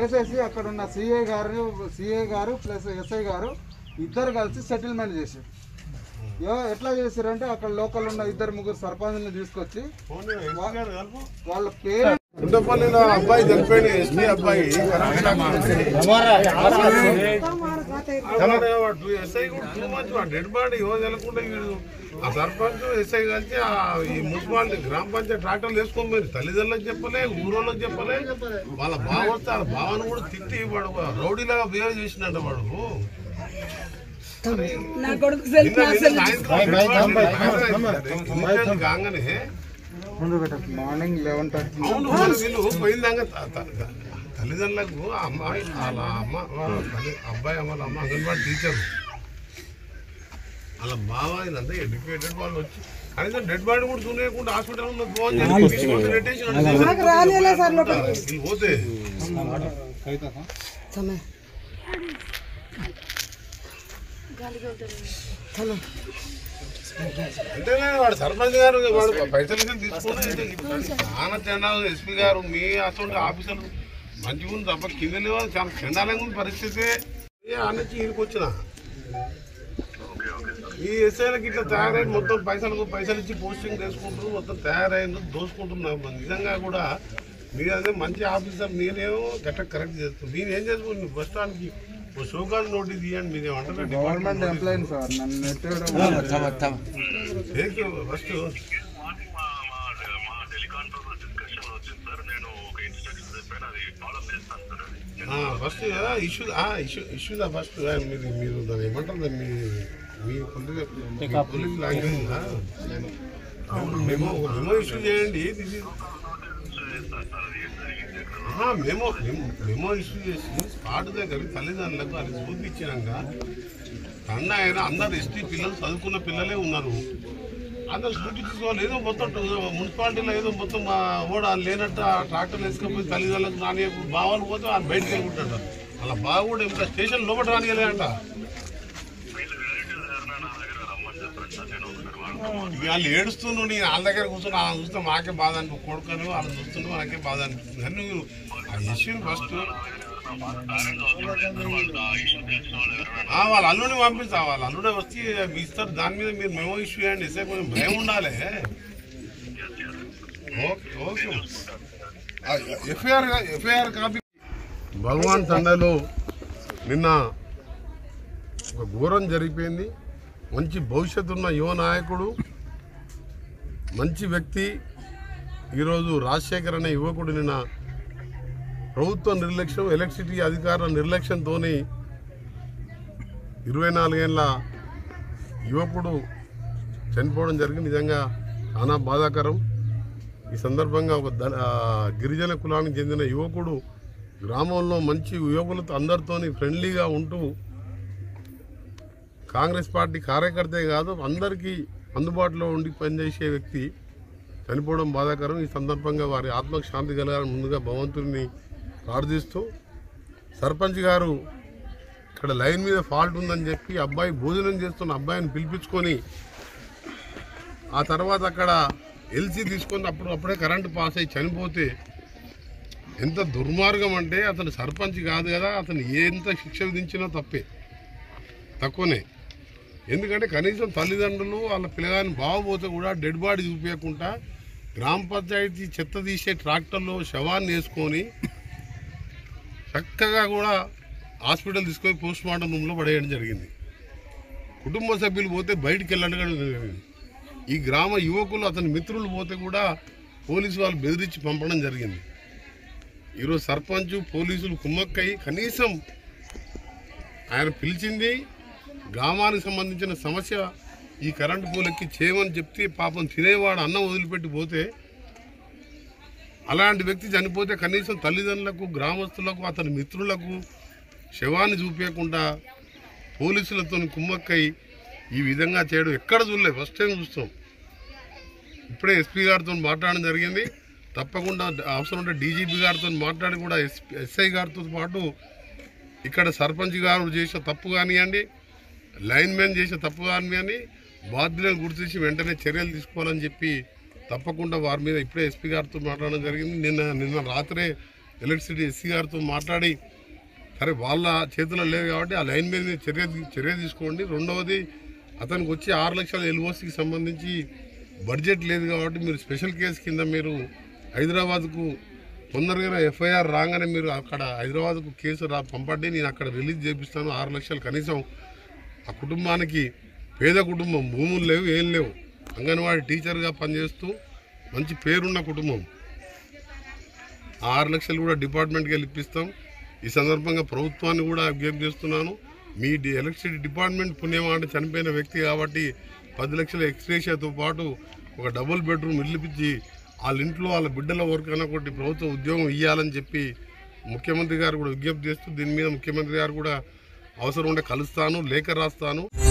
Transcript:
వేసేసి అక్కడ ఉన్న సిఐ గారు సిఐ గారు ప్లస్ ఎస్ఐ గారు ఇద్దరు కలిసి సెటిల్మెంట్ చేశారు యో ఎట్లా చేశారంటే అక్కడ లోకల్ ఉన్న ఇద్దరు ముగ్గురు సర్పంచ్ని తీసుకొచ్చి వాళ్ళ పేరు ఉండపల్లిలో అబ్బాయి చనిపోయిన ఎస్టీ అబ్బాయి ఎస్ఐ కూడా టూ మచ్ డెడ్ బాడీ ఎవరు తెలకుండా వీడు ఆ సర్పంచ్ ఎస్ఐ కలిసి ఆ ఈ మున్సిపాలిటీ గ్రామ పంచాయతీ ట్రాక్టర్లు వేసుకొని పోయి తల్లిదండ్రులకు చెప్పలే ఊరోళ్ళకి చెప్పలే వాళ్ళ బావ వస్తే వాళ్ళ బావను కూడా తిట్టి వాడు ఒక రౌడీలాగా బిహేవ్ చేసినట్ట వాడు నా కొడుకు నిన్న నిన్న సాయంత్రం ఇన్సిడెంట్ కాగానే మార్నింగ్ లెవెన్ థర్టీ అవును మరి వీళ్ళు పోయిందాక త- త- తల్లిదండ్రులకు ఆ అమ్మాయి వాళ్ళ అమ్మ వాళ్ళ తల్లి అబ్బాయి వాళ్ళ అమ్మ అంగన్వాడీ టీచర్ వాళ్ళ బావ ఇదంతా ఎడ్యుకేటెడ్ వాళ్ళు వచ్చి కనీసం డెడ్ బాడీ కూడా చూడకుండా హాస్పిటల్లో ఫోన్ చేసి తీసుకొని రెటేషన్ వీళ్ళు పోతే అంటే వాడు సర్పంచ్ గారు వాడు పైసలు గిసలు తీసుకొని అయితే ఇప్పుడు చాలా చండాలు ఎస్పీ గారు మీ అసలు ఆఫీసర్లు మంచిగా ఉంది తప్ప కింద లేవు చాలా చండాలంగా ఉంది పరిస్థితి ఏ ఆ నుంచి ఈడికి వచ్చిన ఈ ఎస్ఐలకి ఇట్లా తయారై మొత్తం పైసలకు పైసలు ఇచ్చి పోస్టింగ్ చేసుకుంటారు మొత్తం తయారైంది దోసుకుంటున్నారు మరి నిజంగా కూడా మీరు అదే మంచి ఆఫీసర్ మీరేమో గట్ట కరెక్ట్ చేస్తారు మీరు ఏం చేసుకుంటారు బస్ స్టాండ్కి ఓ షోకాజ్ నోటీస్ ఇవ్వండి మీరు ఏమంటారు గవర్నమెంట్ ఎంప్లాయీ సార్ నన్ను నెట్టేయడం దేనికి ఫస్ట్ మార్నింగ్ మా మా మా టెలికాన్ఫరెన్స్ డిస్కషన్ వచ్చింది సార్ నేను ఒక ఇన్స్ట్రక్షన్ చెప్పాను అది ఫాలో చేస్తాను సార్ అది ఫస్ట్ ఇష్యూ ఇష్యూ ఇష్యూదా ఫస్ట్ మీరు మీరు దాన్ని ఏమంటారు దాన్ని మీ మీ పోలీస్ లాంగ్వేజ్ మేము మేము ఇష్యూ చేయండి ఇది మేము మేము ఇష్యూ చేసి స్పాట్ దగ్గర తల్లిదండ్రులకు అది చూపించినాక అన్న ఆయన అందరు ఎస్టీ పిల్లలు చదువుకున్న పిల్లలే ఉన్నారు అందరు స్కూటీ తీసుకోవాలి ఏదో మొత్తం మున్సిపాలిటీలో ఏదో మొత్తం ఆ ఓడ లేనట్టు ఆ ట్రాక్టర్ వేసుకపోయి తల్లిదండ్రులకు నాని బావాలు పోతే ఆయన బయటకు వెళ్ళుకుంటాడు అలా బాగా కూడా ఇంకా స్టేషన్ లోపల రానియలేదంట వీళ్ళు రిలేటివ్స్ ఎవరైనా నా దగ్గర రమ్మని చెప్పండి సార్ నేను ఒకసారి వాళ్ళతో వాళ్ళు ఏడుస్తుండు నేను వాళ్ళ దగ్గర కూర్చొని వాళ్ళని చూస్తే మాకే బాధ అనిపి కొడుకను వాళ్ళని చూస్తుంటే మనకే బాధ అనిపిస్తుంది కానీ నువ్వు ఆ ఇష్యూ ఫస్ట్ పేరెంట్స్ అవసరం లేదు సార్ వాళ్ళు ఆ ఇష్యూ తెలిసిన వాళ్ళు ఎవరైనా ఆ, వాళ్ళ అల్లుడిని పంపిస్తా వాళ్ళ అల్లుడే వచ్చి మీ ఇస్తారు దాని మీద మీరు మెమో ఇష్యూ చేయండి ఇస్తే కొంచెం భయం ఉండాలి okay okay FIR FIR copy భగవాన్ తండలో నిన్న ఒక ఘోరం జరిగిపోయింది మంచి భవిష్యత్తు ఉన్న యువ నాయకుడు మంచి వ్యక్తి ఈరోజు రాజశేఖర్ అనే యువకుడు నిన్న ప్రభుత్వ నిర్లక్ష్యం ఎలక్ట్రిసిటీ అధికారుల నిర్లక్ష్యంతోని ఇరవై నాలుగేళ్ల యువకుడు చనిపోవడం జరిగింది నిజంగా చాలా బాధాకరం ఈ సందర్భంగా ఒక ద ఆ, గిరిజన కులానికి చెందిన యువకుడు గ్రామంలో మంచి యువకులతో అందరితోని ఫ్రెండ్లీగా ఉంటూ కాంగ్రెస్ పార్టీ కార్యకర్తే కాదు అందరికీ అందుబాటులో ఉండి పనిచేసే వ్యక్తి చనిపోవడం బాధాకరం ఈ సందర్భంగా వారి ఆత్మకు శాంతి కలగాలని ముందుగా భగవంతుడిని ప్రార్థిస్తూ సర్పంచ్ గారు ఇక్కడ లైన్ మీద ఫాల్ట్ ఉందని చెప్పి అబ్బాయి భోజనం చేస్తున్న అబ్బాయిని పిలిపించుకొని ఆ తర్వాత అక్కడ ఎల్సీ తీసుకొని అప్పుడు అప్పుడే కరెంటు పాస్ అయ్యి చనిపోతే ఎంత దుర్మార్గం అంటే అతను సర్పంచ్ కాదు కదా అతను ఎంత శిక్ష విధించినా తప్పే తక్కువనే ఎందుకంటే కనీసం తల్లిదండ్రులు వాళ్ళ పిల్లగాని బాగోపోతే కూడా డెడ్ బాడీ చూపించకుండా గ్రామ పంచాయతీ చెత్త తీసే ట్రాక్టర్లో శవాన్ని వేసుకొని చక్కగా కూడా హాస్పిటల్ తీసుకొని పోస్ట్ మార్టం రూమ్లో పడేయడం జరిగింది కుటుంబ సభ్యులు పోతే బయటికి వెళ్ళడం జరిగింది ఈ గ్రామ యువకులు అతని మిత్రులు పోతే కూడా పోలీసు వాళ్ళు బెదిరించి పంపడం జరిగింది ఈరోజు సర్పంచ్ పోలీసులు కుమ్మక్కయి కనీసం ఆయన పిలిచింది గ్రామానికి సంబంధించిన సమస్య ఈ కరెంటు పోలెక్కి చేయమని చెప్తే పాపం తినేవాడు అన్నం వదిలిపెట్టి పోతే అలాంటి వ్యక్తి చనిపోతే కనీసం తల్లిదండ్రులకు గ్రామస్తులకు అతని మిత్రులకు శవాన్ని చూపించకుండా పోలీసులతో కుమ్మక్కై ఈ విధంగా చేయడం ఎక్కడ చూడలేదు ఫస్ట్ టైం చూస్తాం ఇప్పుడే ఎస్పీ గారితో మాట్లాడడం జరిగింది తప్పకుండా అవసరం ఉంటే డీజీపీ గారితో మాట్లాడి కూడా ఎస్పీ ఎస్ఐ గారితో పాటు ఇక్కడ సర్పంచ్ గారు చేసే తప్పు కానివ్వండి లైన్ మ్యాన్ చేసే తప్పు కానివ్వండి బాధ్యులను గుర్తించి వెంటనే చర్యలు తీసుకోవాలని చెప్పి తప్పకుండా వారి మీద ఇప్పుడే ఎస్పీ గారితో మాట్లాడడం జరిగింది నిన్న నిన్న రాత్రే ఎలక్ట్రిసిటీ ఎస్సీ గారితో మాట్లాడి సరే వాళ్ళ చేతిలో లేదు కాబట్టి ఆ లైన్ మీద మీరు చర్య చర్య తీసుకోండి రెండవది అతనికి వచ్చి ఆరు లక్షల ఎల్ఓసికి సంబంధించి బడ్జెట్ లేదు కాబట్టి మీరు స్పెషల్ కేసు కింద మీరు హైదరాబాద్కు తొందరగా ఎఫ్ఐఆర్ రాగానే మీరు అక్కడ హైదరాబాద్కు కేసు రా పంపండి నేను అక్కడ రిలీజ్ చేపిస్తాను ఆరు లక్షలు కనీసం ఆ కుటుంబానికి పేద కుటుంబం భూములు లేవు ఏం లేవు అంగన్వాడీ టీచర్గా పనిచేస్తూ మంచి పేరున్న కుటుంబం ఆ ఆరు లక్షలు కూడా డిపార్ట్మెంట్కి వెళ్ళి ఇప్పిస్తాం ఈ సందర్భంగా ప్రభుత్వాన్ని కూడా విజ్ఞప్తి చేస్తున్నాను మీ డి- ఎలక్ట్రిసిటీ డిపార్ట్మెంట్ పుణ్యమాట చనిపోయిన వ్యక్తి కాబట్టి పది లక్షల ఎక్స్గ్రేషియాతో పాటు ఒక డబుల్ బెడ్రూమ్ ఇల్లు ఇప్పించి వాళ్ళ ఇంట్లో వాళ్ళ బిడ్డల వరకైనా ఒకటి ప్రభుత్వ ఉద్యోగం ఇవ్వాలని చెప్పి ముఖ్యమంత్రి గారు కూడా విజ్ఞప్తి చేస్తూ దీని మీద ముఖ్యమంత్రి గారు కూడా అవసరం ఉంటే కలుస్తాను లేఖ రాస్తాను